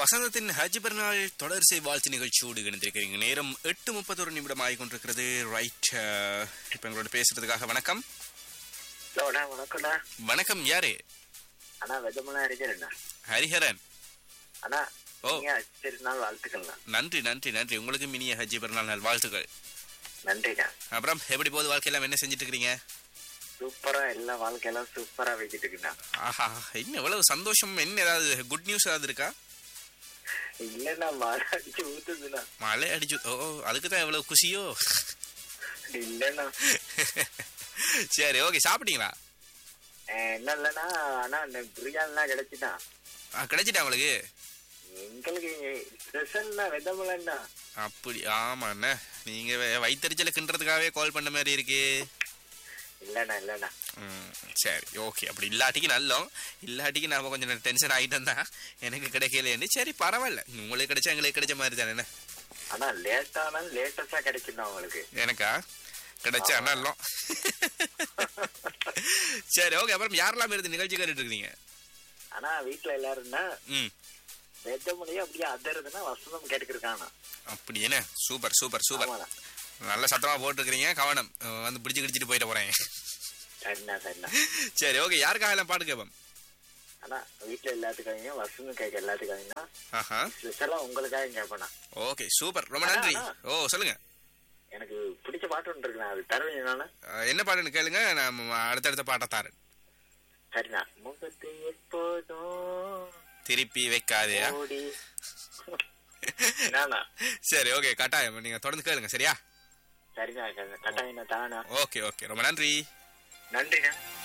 வசந்தத்தின் ஹஜ் பெருநாள் தொடர்சை வாழ்த்து நிகழ்ச்சியோடு இணைந்திருக்கிறீங்க நேரம் எட்டு முப்பத்தொரு நிமிடம் ஆகி கொண்டிருக்கிறது ரைட் இப்போ எங்களோட பேசுறதுக்காக வணக்கம் ஹலோடா வணக்கம்டா வணக்கம் யாரு அண்ணா வெதமெல்லாம் இருக்கிறேண்ணா ஹரிஹரன் அண்ணா ஓ. நீங்க சரி நாள் வாழ்த்துக்கள்ண்ணா நன்றி நன்றி நன்றி உங்களுக்கு இனிய ஹஜ் பெருநாள் நாள் வாழ்த்துக்கள் நன்றிண்ணா அப்புறம் எப்படி போகுது வாழ்க்கையெல்லாம் என்ன செஞ்சுட்டு இருக்கிறீங்க சூப்பரா எல்லா வாழ்க்கையெல்லாம் சூப்பரா வச்சுட்டு இருக்குண்ணா ஆஹா என்ன எவ்வளவு சந்தோஷம் என்ன ஏதாவது குட் நியூஸ் ஏதாவது இருக்கா இல்லண்ணா மழை அடிச்சு ஊத்துதுண்ணா மழை அடிச்சு ஓ அதுக்கு தான் எவ்வளவு குஷியோ இல்லண்ணா சரி ஓகே சாப்பிட்டீங்களா அஹ் என்ன இல்லண்ணா அண்ணா இந்த பிரியாணிலாம் கிடைச்சுதான் ஆ, கிடைச்சிட்டா உங்களுக்கு எங்களுக்கு ஸ்பெஷல்னா வெதமலண்ணா அப்படி ஆமாண்ணே நீங்க வே- வயித்தெரிச்சல கிண்டுறதுக்காகவே கால் பண்ண மாதிரி இருக்கு இல்லண்ணா இல்லண்ணா ம், சரி ஓகே அப்படி இல்லாட்டிக்கு நல்லோம் இல்லாட்டிக்கு நாம கொஞ்சம் டென்ஷன் ஆகிட்டோம் தான் எனக்கு கிடைக்கலைன்னு சரி பரவாயில்ல உங்களுக்கு கிடைச்சா எங்களுக்கு கிடைச்ச மாதிரி தானே என்ன? ஆனா லேட்டானாலும் லேட்டஸ்டா கிடைச்சுண்ணா உங்களுக்கு எனக்கா கிடைச்சா நல்லோம் சரி ஓகே அப்புறம் யாரெல்லாம் இருந்து நிகழ்ச்சி கேட்டுட்டு இருக்கீங்க ஆனா வீட்டுல எல்லாரும்னா ம் வெதமலையும் அப்படியே அதருதுன்னா வசந்தம் கேட்டுக்கிருக்காண்ணா அப்படி என்ன சூப்பர் சூப்பர் சூப்பர் ஆமாண்ணா நல்ல சத்தமா போட்டுருக்கீங்க கவனம் அஹ் வந்து பிடிச்சு கிடிச்சிட்டு போயிட போறேன் சரிண்ணா சரிண்ணா சரி ஓகே யாருக்காக எல்லாம் பாட்டு கேட்போம் ஆனா வீட்டுல எல்லாத்துக்காகவும் வசந்தம் கேட்க எல்லாத்துக்காகவும் ஆஹா ஸ்பெஷலா உங்களுக்காக கேட்பேண்ணா ஓகே சூப்பர் ரொம்ப நன்றி ஓ சொல்லுங்க எனக்கு பிடிச்ச பாட்டு ஒன்று இருக்குண்ணா அது தருவீங்க நானு அஹ் என்ன பாட்டுன்னு கேளுங்க நான் அடுத்தடுத்த பாட்டை தாரேன் சரிண்ணா முகத்தை எப்போதும் திருப்பி வைக்காதே ஓடி என்னண்ணா சரி ஓகே கட்டாயம் நீங்க தொடர்ந்து கேளுங்க சரியா சரிண்ணா கட்டாயினா தானா ஓகே ஓகே ரொம்ப நன்றி நன்றிண்ணா